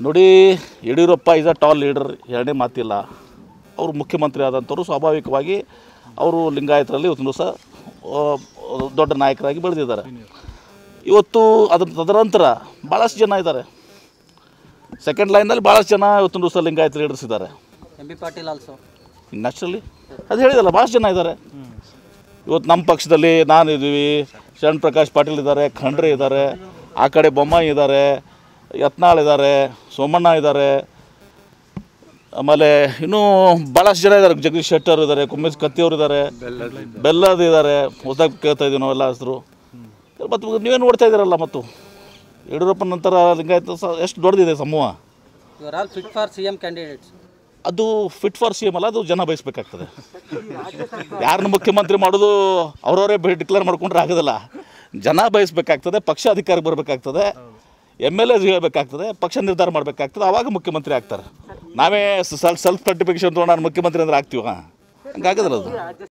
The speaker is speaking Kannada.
ನೋಡಿ Yediyurappa is a tall leader ಎರಡನೇ ಮಾತಿಲ್ಲ ಅವರು ಮುಖ್ಯಮಂತ್ರಿ ಆದಂಥವ್ರು ಸ್ವಾಭಾವಿಕವಾಗಿ ಅವರು ಲಿಂಗಾಯತರಲ್ಲಿ ಇವತ್ತು ದಿವಸ ದೊಡ್ಡ ನಾಯಕರಾಗಿ ಬೆಳೆದಿದ್ದಾರೆ ಇವತ್ತು ಅದ್ರ ತದನಂತರ ಭಾಳಷ್ಟು ಜನ ಇದ್ದಾರೆ ಸೆಕೆಂಡ್ ಲೈನಲ್ಲಿ ಭಾಳಷ್ಟು ಜನ ಇವತ್ತಿನ ದಿವಸ ಲಿಂಗಾಯತ ಲೀಡರ್ಸ್ ಇದ್ದಾರೆ M B Patil also naturally ಅದು ಹೇಳಿದಲ್ಲ ಭಾಳಷ್ಟು ಜನ ಇದ್ದಾರೆ ಇವತ್ತು ನಮ್ಮ ಪಕ್ಷದಲ್ಲಿ ನಾನು ಇದ್ದೀವಿ ಶರಣ್ ಪ್ರಕಾಶ್ ಪಾಟೀಲ್ ಇದ್ದಾರೆ ಖಂಡ್ರೆ ಇದ್ದಾರೆ ಆ ಕಡೆ ಬೊಮ್ಮಾಯಿ ಇದ್ದಾರೆ ಯತ್ನಾಳ್ ಇದ್ದಾರೆ ಸೋಮಣ್ಣ ಇದ್ದಾರೆ ಆಮೇಲೆ ಇನ್ನೂ ಭಾಳಷ್ಟು ಜನ ಇದ್ದಾರೆ ಜಗದೀಶ್ ಶೆಟ್ಟರ್ ಇದ್ದಾರೆ ಕುಮ್ಮೇಶ್ ಕತ್ತಿಯವರು ಇದ್ದಾರೆ ಬೆಲ್ಲದ್ ಇದ್ದಾರೆ ಹೊಸದಾಗಿ ಕೇಳ್ತಾ ಇದ್ದೀವಿ ನಾವೆಲ್ಲ ಹೆಸರು ಮತ್ತು ನೀವೇ ನೋಡ್ತಾ ಇದ್ದೀರಲ್ಲ ಮತ್ತು ಯಡಿಯೂರಪ್ಪನ ನಂತರ ಲಿಂಗಾಯತ ಸ ಎಷ್ಟು ದೊಡ್ಡದಿದೆ ಸಮೂಹ you are all fit for C M candidates ಅದು ಫಿಟ್ ಫಾರ್ ಸಿ ಎಮ್ ಅಲ್ಲ ಅದು ಜನ ಬಯಸ್ಬೇಕಾಗ್ತದೆ ಯಾರನ್ನ ಮುಖ್ಯಮಂತ್ರಿ ಮಾಡೋದು ಅವರವರೇ ಡಿಕ್ಲೇರ್ ಮಾಡ್ಕೊಂಡ್ರೆ ಆಗೋದಿಲ್ಲ ಜನ ಬಯಸ್ಬೇಕಾಗ್ತದೆ ಪಕ್ಷ ಅಧಿಕಾರಕ್ಕೆ ಬರಬೇಕಾಗ್ತದೆ ಎಮ್ ಎಲ್ ಎ ಹೇಳ್ಬೇಕಾಗ್ತದೆ ಪಕ್ಷ ನಿರ್ಧಾರ ಮಾಡಬೇಕಾಗ್ತದೆ ಆವಾಗ ಮುಖ್ಯಮಂತ್ರಿ ಆಗ್ತಾರೆ ನಾವೇ ಸೆಲ್ಫ್ ಸರ್ಟಿಫಿಕೇಶನ್ ತೊಗೊಂಡು ನಾನು ಮುಖ್ಯಮಂತ್ರಿ ಅಂದ್ರೆ ಆಗ್ತೀವ ಹಂಗಾಗೋದಿಲ್ಲ ಅದು